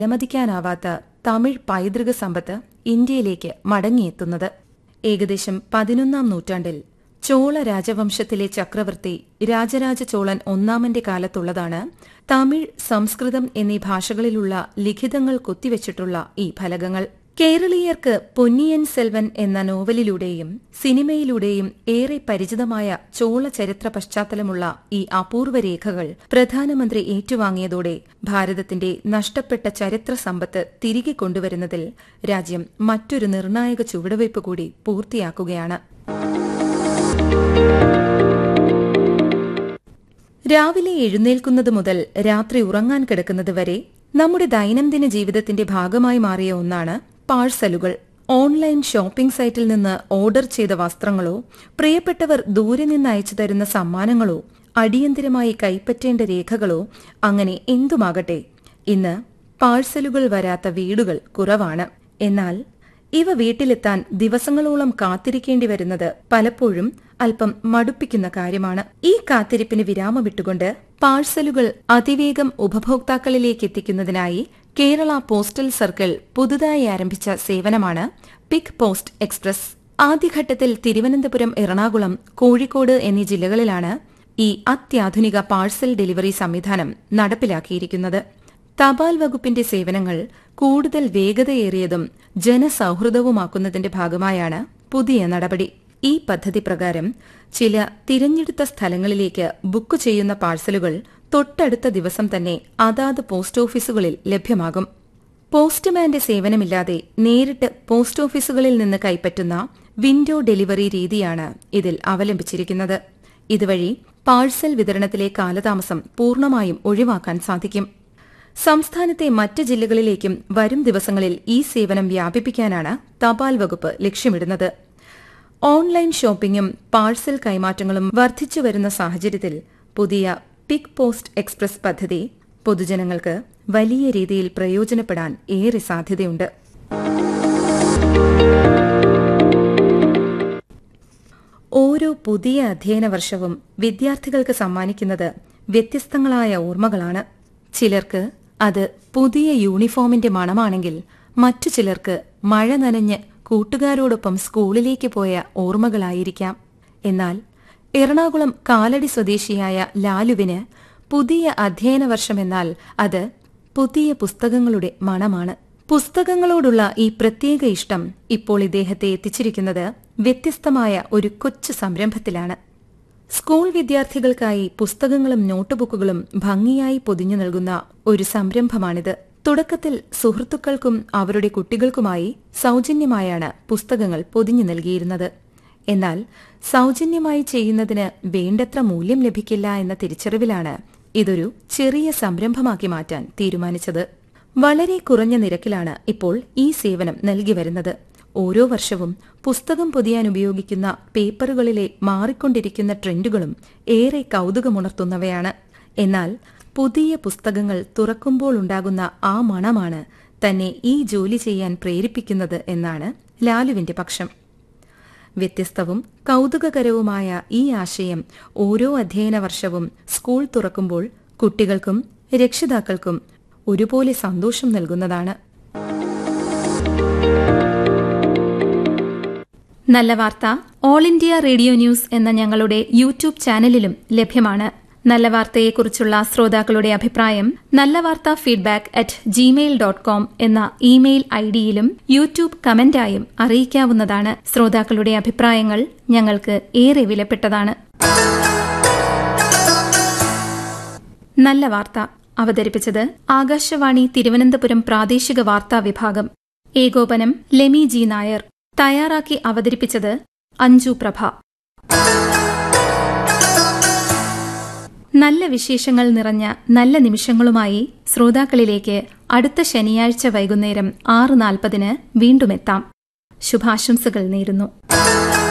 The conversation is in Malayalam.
വിലമതിക്കാനാവാത്ത തമിഴ് പൈതൃക സമ്പത്ത് ഇന്ത്യയിലേക്ക് മടങ്ങിയെത്തുന്നത് ഏകദേശം പതിനൊന്നാം നൂറ്റാണ്ടിൽ ചോള രാജവംശത്തിലെ ചക്രവർത്തി രാജരാജ ചോളൻ ഒന്നാമന്റെ കാലത്തുള്ളതാണ് തമിഴ് സംസ്കൃതം എന്നീ ഭാഷകളിലുള്ള ലിഖിതങ്ങൾ കൊത്തിവച്ചിട്ടുള്ള ഈ ഫലകങ്ങൾ കേരളീയർക്ക് പൊന്നിയൻ സെൽവൻ എന്ന നോവലിലൂടെയും സിനിമയിലൂടെയും ഏറെ പരിചിതമായ ചോള ചരിത്ര പശ്ചാത്തലമുള്ള ഈ അപൂർവ രേഖകൾ പ്രധാനമന്ത്രി ഏറ്റുവാങ്ങിയതോടെ ഭാരതത്തിന്റെ നഷ്ടപ്പെട്ട ചരിത്ര സമ്പത്ത് തിരികെ കൊണ്ടുവരുന്നതിൽ രാജ്യം മറ്റൊരു നിർണായക ചുവടുവയ്പ് കൂടി പൂർത്തിയാക്കുകയാണ് രാവിലെ എഴുന്നേൽക്കുന്നത് മുതൽ രാത്രി ഉറങ്ങാൻ കിടക്കുന്നത് വരെ നമ്മുടെ ദൈനംദിന ജീവിതത്തിന്റെ ഭാഗമായി മാറിയ ഒന്നാണ് പാഴ്സലുകൾ ഓൺലൈൻ ഷോപ്പിംഗ് സൈറ്റിൽ നിന്ന് ഓർഡർ ചെയ്ത വസ്ത്രങ്ങളോ പ്രിയപ്പെട്ടവർ ദൂരെ നിന്ന് അയച്ചു തരുന്ന സമ്മാനങ്ങളോ അടിയന്തിരമായി കൈപ്പറ്റേണ്ട രേഖകളോ അങ്ങനെ എന്തുമാകട്ടെ ഇന്ന് പാഴ്സലുകൾ വരാത്ത വീടുകൾ കുറവാണ് എന്നാൽ ഇവ വീട്ടിലെത്താൻ ദിവസങ്ങളോളം കാത്തിരിക്കേണ്ടി വരുന്നത് പലപ്പോഴും അല്പം മടുപ്പിക്കുന്ന കാര്യമാണ് ഈ കാത്തിരിപ്പിന് വിരാമമിട്ടുകൊണ്ട് പാഴ്സലുകൾ അതിവേഗം ഉപഭോക്താക്കളിലേക്ക് എത്തിക്കുന്നതിനായി കേരള പോസ്റ്റൽ സർക്കിൾ പുതുതായി ആരംഭിച്ച സേവനമാണ് പിക് പോസ്റ്റ് എക്സ്പ്രസ് ആദ്യഘട്ടത്തിൽ തിരുവനന്തപുരം എറണാകുളം കോഴിക്കോട് എന്നീ ജില്ലകളിലാണ് ഈ അത്യാധുനിക പാഴ്സൽ ഡെലിവറി സംവിധാനം നടപ്പിലാക്കിയിരിക്കുന്നത് തപാൽ വകുപ്പിന്റെ സേവനങ്ങൾ കൂടുതൽ വേഗതയേറിയതും ജനസൌഹൃദവുമാക്കുന്നതിന്റെ ഭാഗമായാണ് പുതിയ നടപടി ഈ പദ്ധതി പ്രകാരം ചില തിരഞ്ഞെടുത്ത സ്ഥലങ്ങളിലേക്ക് ബുക്ക് ചെയ്യുന്ന പാഴ്സലുകൾ തൊട്ടടുത്ത ദിവസം തന്നെ അതാത് പോസ്റ്റ് ഓഫീസുകളിൽ ലഭ്യമാകും പോസ്റ്റ്മാന്റെ സേവനമില്ലാതെ നേരിട്ട് പോസ്റ്റ് ഓഫീസുകളിൽ നിന്ന് കൈപ്പറ്റുന്ന വിൻഡോ ഡെലിവറി രീതിയാണ് ഇതിൽ അവലംബിച്ചിരിക്കുന്നത് ഇതുവഴി പാഴ്സൽ വിതരണത്തിലെ കാലതാമസം പൂർണ്ണമായും ഒഴിവാക്കാൻ സാധിക്കും സംസ്ഥാനത്തെ മറ്റ് ജില്ലകളിലേക്കും വരും ദിവസങ്ങളിൽ ഈ സേവനം വ്യാപിപ്പിക്കാനാണ് തപാൽ വകുപ്പ് ലക്ഷ്യമിടുന്നത് ഓൺലൈൻ ഷോപ്പിംഗും പാഴ്സൽ കൈമാറ്റങ്ങളും വർദ്ധിച്ചുവരുന്ന സാഹചര്യത്തിൽ പുതിയ പിക് പോസ്റ്റ് എക്സ്പ്രസ് പദ്ധതി പൊതുജനങ്ങൾക്ക് വലിയ രീതിയിൽ പ്രയോജനപ്പെടാൻ ഏറെ സാധ്യതയുണ്ട് ഓരോ പുതിയ അധ്യയന വർഷവും വിദ്യാർത്ഥികൾക്ക് സമ്മാനിക്കുന്നത് വ്യത്യസ്തങ്ങളായ ഓർമ്മകളാണ് ചിലർക്ക് അത് പുതിയ യൂണിഫോമിന്റെ മണമാണെങ്കിൽ മറ്റു ചിലർക്ക് മഴ നനഞ്ഞ് കൂട്ടുകാരോടൊപ്പം സ്കൂളിലേക്ക് പോയ ഓർമ്മകളായിരിക്കാം എന്നാൽ എറണാകുളം കാലടി സ്വദേശിയായ ലാലുവിന് പുതിയ അധ്യയന വർഷമെന്നാൽ അത് പുതിയ പുസ്തകങ്ങളുടെ മണമാണ് പുസ്തകങ്ങളോടുള്ള ഈ പ്രത്യേക ഇഷ്ടം ഇപ്പോൾ ഇദ്ദേഹത്തെ എത്തിച്ചിരിക്കുന്നത് വ്യത്യസ്തമായ ഒരു കൊച്ചു സംരംഭത്തിലാണ് സ്കൂൾ വിദ്യാർത്ഥികൾക്കായി പുസ്തകങ്ങളും നോട്ടുബുക്കുകളും ഭംഗിയായി പൊതിഞ്ഞു നൽകുന്ന ഒരു സംരംഭമാണിത് തുടക്കത്തിൽ സുഹൃത്തുക്കൾക്കും അവരുടെ കുട്ടികൾക്കുമായി സൗജന്യമായാണ് പുസ്തകങ്ങൾ പൊതിഞ്ഞു നൽകിയിരുന്നത് എന്നാൽ സൗജന്യമായി ചെയ്യുന്നതിന് വേണ്ടത്ര മൂല്യം ലഭിക്കില്ല എന്ന തിരിച്ചറിവിലാണ് ഇതൊരു ചെറിയ സംരംഭമാക്കി മാറ്റാൻ തീരുമാനിച്ചത് വളരെ കുറഞ്ഞ നിരക്കിലാണ് ഇപ്പോൾ ഈ സേവനം നൽകി വരുന്നത് ഓരോ വർഷവും പുസ്തകം പൊതിയാൻ ഉപയോഗിക്കുന്ന പേപ്പറുകളിലെ മാറിക്കൊണ്ടിരിക്കുന്ന ട്രെൻഡുകളും ഏറെ കൗതുകമുണർത്തുന്നവയാണ് എന്നാൽ പുതിയ പുസ്തകങ്ങൾ തുറക്കുമ്പോൾ ഉണ്ടാകുന്ന ആ മണമാണ് തന്നെ ഈ ജോലി ചെയ്യാൻ പ്രേരിപ്പിക്കുന്നത് എന്നാണ് ലാലുവിന്റെ പക്ഷം വ്യത്യസ്തവും കൗതുകകരവുമായ ഈ ആശയം ഓരോ അധ്യയന വർഷവും സ്കൂൾ തുറക്കുമ്പോൾ കുട്ടികൾക്കും രക്ഷിതാക്കൾക്കും ഒരുപോലെ സന്തോഷം നൽകുന്നതാണ് നല്ല വാർത്ത ഓൾ ഇന്ത്യ റേഡിയോ ന്യൂസ് എന്ന ഞങ്ങളുടെ യൂട്യൂബ് ചാനലിലും ലഭ്യമാണ് നല്ല വാർത്തയെക്കുറിച്ചുള്ള ശ്രോതാക്കളുടെ അഭിപ്രായം നല്ല വാർത്ത feedback at gmail dot com എന്ന ഇമെയിൽ ഐഡിയിലും യൂട്യൂബ് കമന്റായും അറിയിക്കാവുന്നതാണ് ശ്രോതാക്കളുടെ അഭിപ്രായങ്ങൾ ഞങ്ങൾക്ക് ഏറെ വിലപ്പെട്ടതാണ് നല്ല വാർത്ത അവതരിപ്പിച്ചത് ആകാശവാണി തിരുവനന്തപുരം പ്രാദേശിക വാർത്താ വിഭാഗം ഏകോപനം ലെമി ജി നായർ തയ്യാറാക്കി അവതരിപ്പിച്ചത് അഞ്ജു പ്രഭ നല്ല വിശേഷങ്ങൾ നിറഞ്ഞ നല്ല നിമിഷങ്ങളുമായി ശ്രോതാക്കളിലേക്ക് അടുത്ത ശനിയാഴ്ച വൈകുന്നേരം ആറ് നാൽപ്പതിന് വീണ്ടുമെത്താം ശുഭാശംസകൾ നേരുന്നു